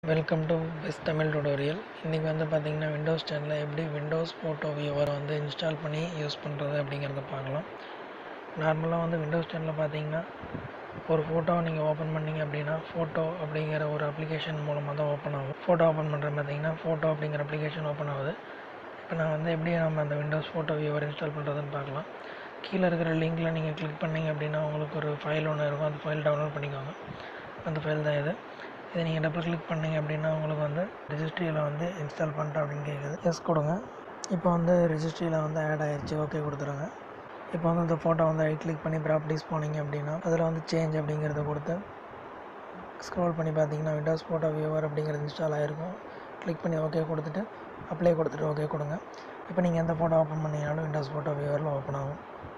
welcome to best Tamil tutorial இன்றைக்கி வந்து பார்த்திங்கன்னா விண்டோஸ் டெனில் எப்படி விண்டோஸ் ஃபோட்டோ வியூவர் வந்து இன்ஸ்டால் பண்ணி யூஸ் பண்ணுறது அப்படிங்கிறத பார்க்கலாம் நார்மலாக வந்து விண்டோஸ் டெனில் பார்த்தீங்கன்னா ஒரு ஃபோட்டோவை நீங்கள் ஓப்பன் பண்ணீங்க அப்படின்னா ஃபோட்டோ அப்படிங்கிற ஒரு அப்ளிகேஷன் மூலமாக தான் ஓப்பன் ஆகும் ஃபோட்டோ ஓப்பன் பண்ணுற பார்த்தீங்கன்னா ஃபோட்டோ அப்படிங்கிற அப்ளிகேஷன் ஓப்பன் ஆகுது இப்போ நான் வந்து எப்படி நம்ம அந்த விண்டோஸ் ஃபோட்டோ வியூவர் இன்ஸ்டால் பண்ணுறதுன்னு பார்க்கலாம் கீழே இருக்கிற லிங்க்கில் நீங்கள் கிளிக் பண்ணீங்க அப்படின்னா உங்களுக்கு ஒரு ஃபைல் ஒன்று இருக்கும் அந்த ஃபைல் டவுன்லோட் பண்ணிக்கோங்க அந்த ஃபைல் தான் இது இதை நீங்கள் டபுள் கிளிக் பண்ணீங்க அப்படின்னா உங்களுக்கு வந்து ரிஜிஸ்ட்ரியில் வந்து இன்ஸ்டால் பண்ணிட்டேன் அப்படின்னு கேட்குது எஸ் கொடுங்க இப்போ வந்து ரிஜிஸ்ட்ரியில் வந்து ஆட் ஆயிடுச்சு ஓகே கொடுத்துருங்க இப்போ வந்து இந்த ஃபோட்டோ வந்து ரைட் கிளிக் பண்ணி ப்ராப்பர்ட்டிஸ் போனீங்க அப்படின்னா அதில் வந்து சேஞ்ச் அப்படிங்கிறத கொடுத்து ஸ்க்ரோல் பண்ணி பார்த்தீங்கன்னா விண்டோஸ் ஃபோட்டோ வியூவர் அப்படிங்கிறது இன்ஸ்டால் ஆகிருக்கும் கிளிக் பண்ணி ஓகே கொடுத்துட்டு அப்ளை கொடுத்துட்டு ஓகே கொடுங்க இப்போ நீங்கள் எந்த ஃபோட்டோ ஓப்பன் பண்ணீங்கனாலும் விண்டோஸ் ஃபோட்டோ வியூவரில் ஓப்பன் ஆகும்